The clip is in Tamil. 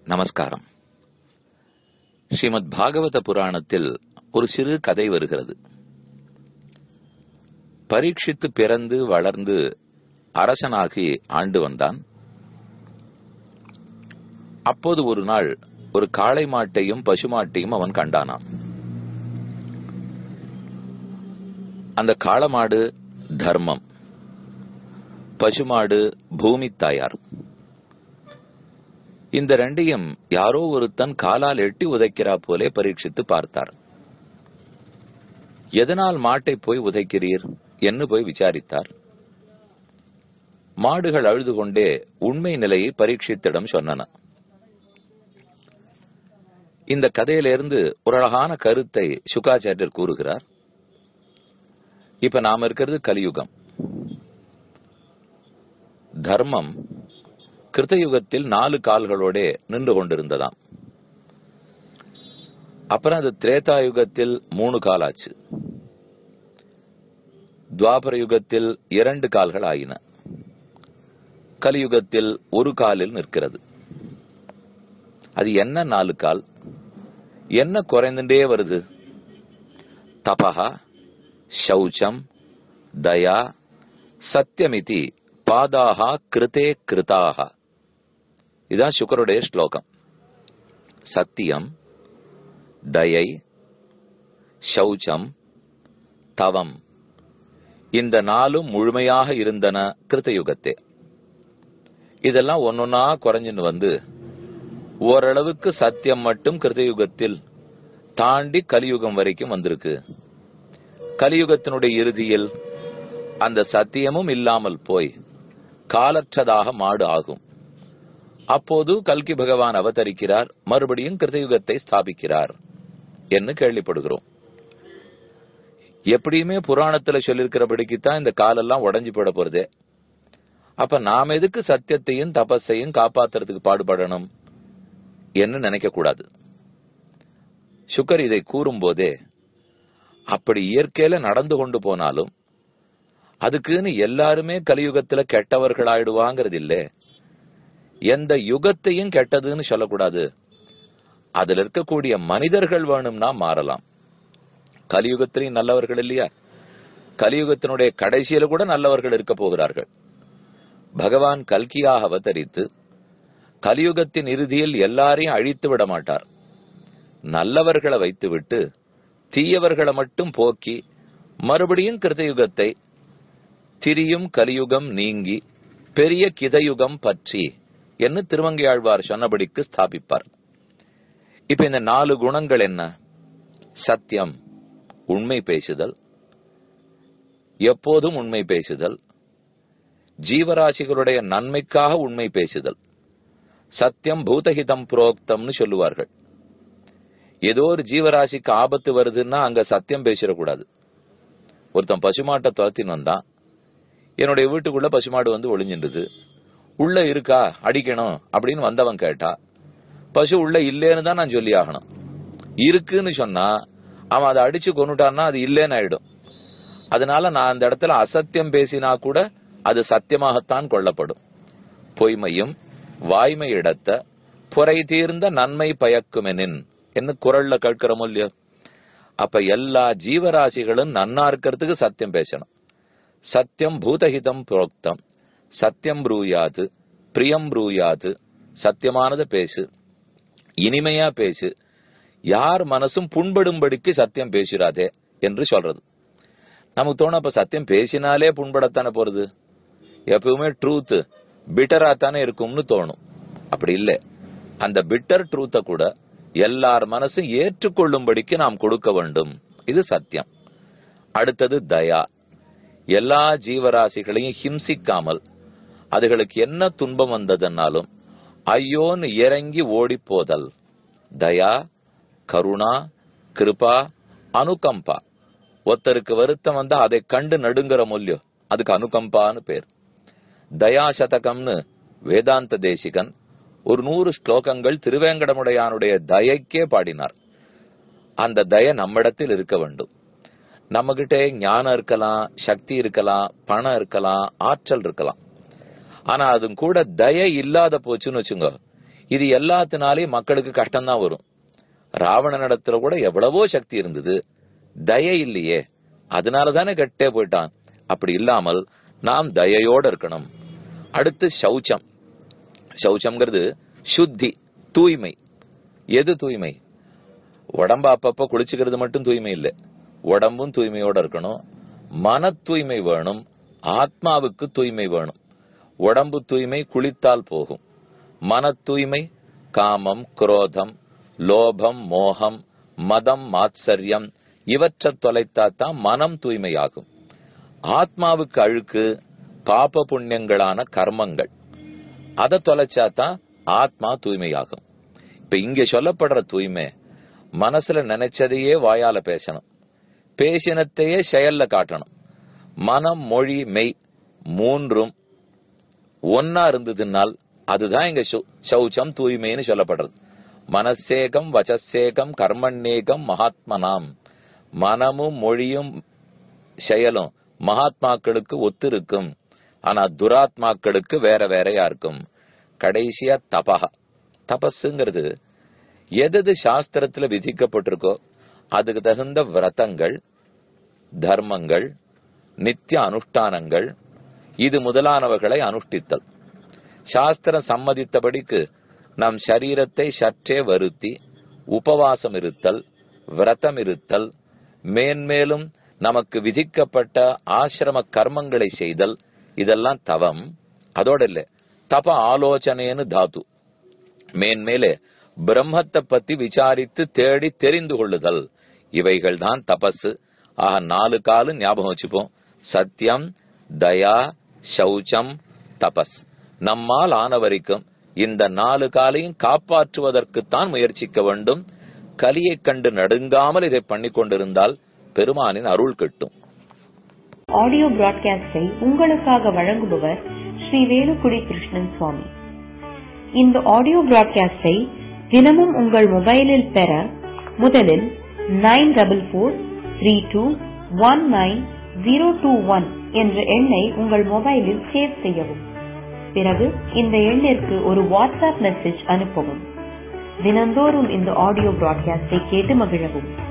நமஸ்காரம் ஸ்ரீமத் பாகவத புராணத்தில் ஒரு சிறு கதை வருகிறது பரீட்சித்து பிறந்து வளர்ந்து அரசனாகி ஆண்டு வந்தான் அப்போது ஒரு நாள் ஒரு காளை மாட்டையும் பசுமாட்டையும் அவன் கண்டானாம் அந்த காளமாடு தர்மம் பசுமாடு பூமி தாயார் இந்த ரெண்டையும் யாரோ ஒருத்தன் காலால் எட்டி உதைக்கிறா போலே பரீட்சித்து பார்த்தார் எதனால் மாட்டை போய் உதைக்கிறீர் என்று போய் விசாரித்தார் மாடுகள் அழுது கொண்டே உண்மை நிலையை பரீட்சித்திடம் சொன்னன இந்த கதையிலிருந்து ஒரு அழகான கருத்தை சுகாச்சாரியர் கூறுகிறார் இப்ப நாம இருக்கிறது கலியுகம் தர்மம் கிருத்தயுகத்தில் நாலு கால்களோட நின்று கொண்டிருந்ததாம் அப்புறம் அது திரேதா யுகத்தில் மூணு கால் ஆச்சு துவாபர யுகத்தில் இரண்டு கால்கள் ஆயின கலியுகத்தில் ஒரு காலில் நிற்கிறது அது என்ன நாலு கால் என்ன குறைந்துட்டே வருது தபகா சௌச்சம் தயா சத்தியமிதி பாதாகா கிருதே கிருதாக இதுதான் சுக்கருடைய ஸ்லோகம் சத்தியம் தயை சௌச்சம் தவம் இந்த நாளும் முழுமையாக இருந்தன கிருத்தயுகத்தே இதெல்லாம் ஒன்னொன்னா குறைஞ்சுன்னு வந்து ஓரளவுக்கு சத்தியம் மட்டும் கிருத்தயுகத்தில் தாண்டி கலியுகம் வரைக்கும் வந்திருக்கு கலியுகத்தினுடைய இறுதியில் அந்த சத்தியமும் இல்லாமல் போய் காலற்றதாக மாடு ஆகும் அப்போது கல்கி பகவான் அவதரிக்கிறார் மறுபடியும் கிருத்தயுகத்தை ஸ்தாபிக்கிறார் என்று கேள்விப்படுகிறோம் எப்படியுமே புராணத்துல சொல்லிருக்கிறபடிக்குத்தான் இந்த காலெல்லாம் உடஞ்சி போட போறதே அப்ப நாம் எதுக்கு சத்தியத்தையும் தபஸையும் காப்பாத்துறதுக்கு பாடுபடணும் என்று நினைக்க கூடாது சுக்கர் இதை கூறும் போதே அப்படி இயற்கையில நடந்து கொண்டு போனாலும் அதுக்குன்னு எல்லாருமே கலியுகத்துல கெட்டவர்கள் ஆயிடுவாங்கிறது இல்ல எந்த யுகத்தையும் கெட்டதுன்னு சொல்லக்கூடாது அதுல இருக்கக்கூடிய மனிதர்கள் வேணும்னா மாறலாம் கலியுகத்திலையும் நல்லவர்கள் இல்லையா கலியுகத்தினுடைய கடைசியில கூட நல்லவர்கள் இருக்க போகிறார்கள் பகவான் கல்கியாக அவதரித்து கலியுகத்தின் இறுதியில் எல்லாரையும் அழித்து விட மாட்டார் நல்லவர்களை வைத்துவிட்டு தீயவர்களை மட்டும் போக்கி மறுபடியும் கிருதயுகத்தை திரியும் கலியுகம் நீங்கி பெரிய கிதயுகம் பற்றி என்று திருவங்கையாழ்வார் சொன்னபடிக்கு ஸ்தாபிப்பார் இப்ப இந்த நாலு குணங்கள் என்ன சத்தியம் உண்மை பேசுதல் எப்போதும் உண்மை பேசுதல் ஜீவராசிகளுடைய நன்மைக்காக உண்மை பேசுதல் சத்தியம் பூதஹிதம் புரோக்தம்னு சொல்லுவார்கள் ஏதோ ஒரு ஜீவராசிக்கு ஆபத்து வருதுன்னா அங்க சத்தியம் பேசிடக்கூடாது ஒருத்தன் பசுமாட்டை துரத்தின்னு வந்தான் என்னுடைய வீட்டுக்குள்ள பசுமாடு வந்து ஒளிஞ்சின்றது உள்ள இருக்கா அடிக்கணும் அப்படின்னு வந்தவன் கேட்டா பசு உள்ள இல்லேன்னு தான் நான் சொல்லி ஆகணும் இருக்குன்னு சொன்னா அவன் அதை அடிச்சு கொண்டுட்டான்னா அது இல்லேன்னு ஆயிடும் அதனால நான் அந்த இடத்துல அசத்தியம் பேசினா கூட அது சத்தியமாகத்தான் கொள்ளப்படும் பொய்மையும் வாய்மை இடத்த புரை தீர்ந்த நன்மை பயக்குமெனின் என்ன குரல்ல கேட்கிறோமோ இல்லையோ அப்ப எல்லா ஜீவராசிகளும் நன்னா இருக்கிறதுக்கு சத்தியம் பேசணும் சத்தியம் பூதஹிதம் புரோக்தம் சத்தியம் ப்ரூயாது பிரியம் ப்ரூயாது சத்தியமானது பேசு இனிமையா பேசு யார் மனசும் புண்படும்படிக்கு சத்தியம் பேசுறாதே என்று சொல்றது நமக்கு தோணும் அப்ப சத்தியம் பேசினாலே புண்படத்தானே போறது எப்பவுமே ட்ரூத் பிட்டரா தானே இருக்கும்னு தோணும் அப்படி இல்லை அந்த பிட்டர் ட்ரூத்தை கூட எல்லார் மனசும் ஏற்றுக்கொள்ளும்படிக்கு நாம் கொடுக்க வேண்டும் இது சத்தியம் அடுத்தது தயா எல்லா ஜீவராசிகளையும் ஹிம்சிக்காமல் அதுகளுக்கு என்ன துன்பம் வந்ததுன்னாலும் ஐயோன்னு இறங்கி ஓடி போதல் தயா கருணா கிருபா அனுகம்பா ஒருத்தருக்கு வருத்தம் வந்தா அதை கண்டு நடுங்கிற மூல்யம் அதுக்கு அனுகம்பான்னு பேர் தயா சதகம்னு வேதாந்த தேசிகன் ஒரு நூறு ஸ்லோகங்கள் திருவேங்கடமுடையானுடைய தயக்கே பாடினார் அந்த தய நம்மிடத்தில் இருக்க வேண்டும் நம்மகிட்ட ஞானம் இருக்கலாம் சக்தி இருக்கலாம் பணம் இருக்கலாம் ஆற்றல் இருக்கலாம் ஆனா அதுவும் கூட தய இல்லாத போச்சுன்னு வச்சுங்க இது எல்லாத்தினாலையும் மக்களுக்கு கஷ்டம்தான் வரும் ராவணனிடத்துல கூட எவ்வளவோ சக்தி இருந்தது தயை இல்லையே அதனால தானே கெட்டே போயிட்டான் அப்படி இல்லாமல் நாம் தயையோட இருக்கணும் அடுத்து சௌச்சம் சௌச்சம்ங்கிறது சுத்தி தூய்மை எது தூய்மை உடம்ப அப்பப்ப குளிச்சுக்கிறது மட்டும் தூய்மை இல்லை உடம்பும் தூய்மையோட இருக்கணும் மன தூய்மை வேணும் ஆத்மாவுக்கு தூய்மை வேணும் உடம்பு தூய்மை குளித்தால் போகும் மன தூய்மை காமம் குரோதம் லோபம் மோகம் மதம் மாத்சரியம் இவற்றை தொலைத்தாத்தான் மனம் தூய்மையாகும் ஆத்மாவுக்கு அழுக்கு பாப புண்ணியங்களான கர்மங்கள் அதை தொலைச்சாதான் ஆத்மா தூய்மையாகும் இப்ப இங்க சொல்லப்படுற தூய்மை மனசுல நினைச்சதையே வாயால பேசணும் பேசினத்தையே செயல்ல காட்டணும் மனம் மொழி மெய் மூன்றும் ஒன்னா இருந்ததுனால் அதுதான் இங்க சௌ- சௌச்சம் தூய்மைன்னு சொல்லப்படுறது மனசேகம் வச்சசேகம் கர்மண்ணேகம் மகாத்மனாம் மனமும் மொழியும் செயலும் மகாத்மாக்களுக்கு ஒத்து இருக்கும் ஆனா துராத்மாக்களுக்கு வேற வேறையா இருக்கும் கடைசியா தபஹா தபஸுங்கிறது எது சாஸ்திரத்துல விதிக்கப்பட்டிருக்கோ அதுக்கு தகுந்த விரதங்கள் தர்மங்கள் நித்திய அனுஷ்டானங்கள் இது முதலானவர்களை அனுஷ்டித்தல் சாஸ்திரம் சம்மதித்தபடிக்கு நம் சரீரத்தை சற்றே வருத்தி உபவாசம் இருத்தல் விரதம் இருத்தல் மேன்மேலும் நமக்கு விதிக்கப்பட்ட ஆசிரம கர்மங்களை செய்தல் இதெல்லாம் தவம் அதோட இல்ல தப ஆலோசனைன்னு தாத்து மேன்மேலே பிரம்மத்தை பத்தி விசாரித்து தேடி தெரிந்து கொள்ளுதல் இவைகள் தான் தபசு ஆக நாலு காலு ஞாபகம் வச்சுப்போம் சத்தியம் தயா சௌச்சம் தபஸ் நம்மால் ஆன வரைக்கும் இந்த நாலு காலையும் காப்பாற்றுவதற்குத்தான் முயற்சிக்க வேண்டும் கலியை கண்டு நடுங்காமல் இதை பண்ணி கொண்டிருந்தால் பெருமானின் அருள் கிட்டும் ஆடியோ பிராட்காஸ்டை உங்களுக்காக வழங்குபவர் ஸ்ரீ வேலுக்குடி கிருஷ்ணன் சுவாமி இந்த ஆடியோ பிராட்காஸ்டை தினமும் உங்கள் மொபைலில் பெற முதலில் nine double four three two one nine zero two one என்ற எண்ணை உங்கள் மொபைலில் சேவ் செய்யவும் பிறகு இந்த எண்ணிற்கு ஒரு வாட்ஸ்அப் மெசேஜ் அனுப்பவும் தினந்தோறும் இந்த ஆடியோ பிராட்காஸ்டை கேட்டு மகிழவும்